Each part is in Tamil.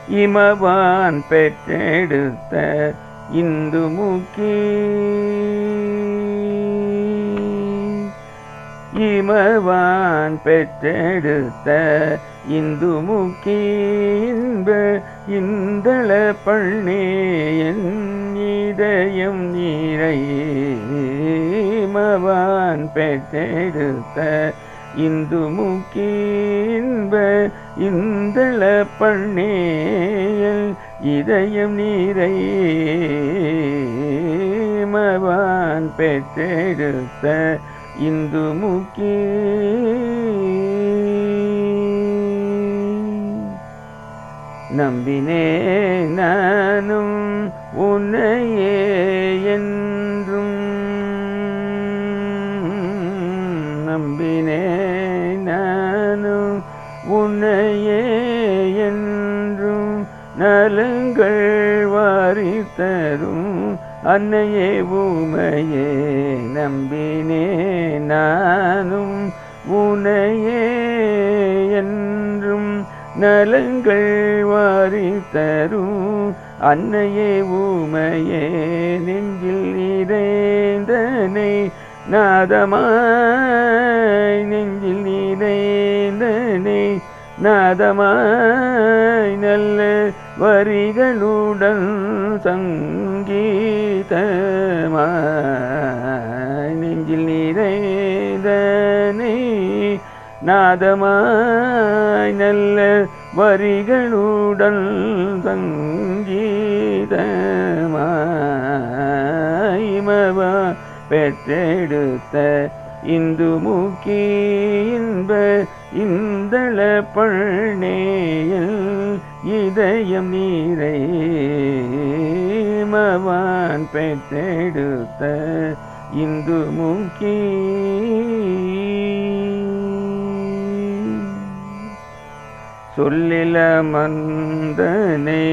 இமவான் பெற்றெடுத்த இந்து முக்கி இமவான் பெற்றெடுத்த இந்து முக்கி இன்ப இந்தள பண்ணே என் இதயம் நீரையேமவான் பெற்றெடுத்த இந்து முக்கி இன்ப இந்தள பண்ணே என் இதயம் நீரையேமவான் பெற்றெடுத்த இந்து முக்கி நம்பினே நானும் உன்னையே என்றும் நம்பினே நானும் உன்னையே என்றும் நலங்கள் வாரி தரும் அன்னையே ஊமையே நம்பினே நானும் உனையே என்றும் நலங்கள் வாரி தரும் அன்னையே ஊமையே நெஞ்சில் நிறைந்தனை நாதமாய் நெஞ்சில் நிறைந்தனை நாதமாய் நல்ல வரிகளுடன் சங்கீதமாய் நெஞ்சில் நிறைந்தனை நாதமாய் நல்ல வரிகளுடன் சங்கீதமாய் மவா பெற்றெடுத்த இந்து முக்கி இன்ப இந்தள பண்ணேயல் இதயம் நீரை மவான் பெற்றெடுத்த இந்து முக்கி சொல்லில மந்தனை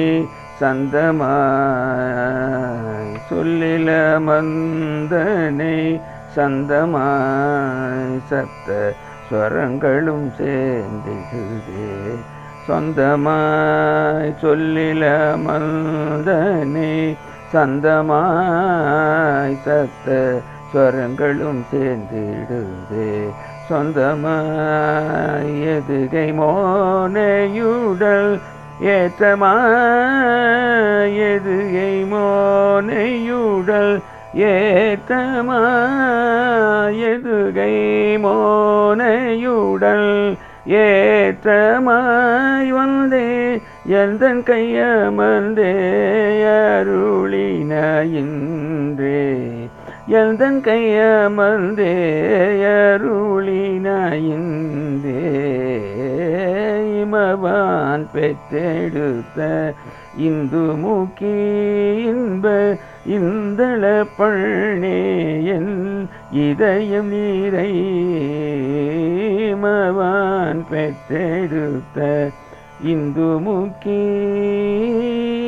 சந்தமாய் சொல்லில மந்தனை சந்தமாய் சத்த ஸ்வரங்களும் சேர்ந்திடுதே சொந்தமாய் சொல்லில மந்தனை சந்தமாய் சத்த ஸ்வரங்களும் சேர்ந்திடுதே சொந்தமாய் எதுகை மோனையுடல் ஏற்றமாய் எதுகை மோனையுடல் ஏற்றமாய் எதுகை மோனையுடல் ஏற்றமாய் வந்தே எந்தன் கையமர்ந்தே அருளின இன்றே எந்தன் கையமர்ந்தே அருளின இன்றே இமவான் பெற்றெடுத்த இந்து முக்கி இன்ப இந்தள பண்ணேயன் இதயம் நீரை மவான் பெற்றெடுத்த இந்து முக்கி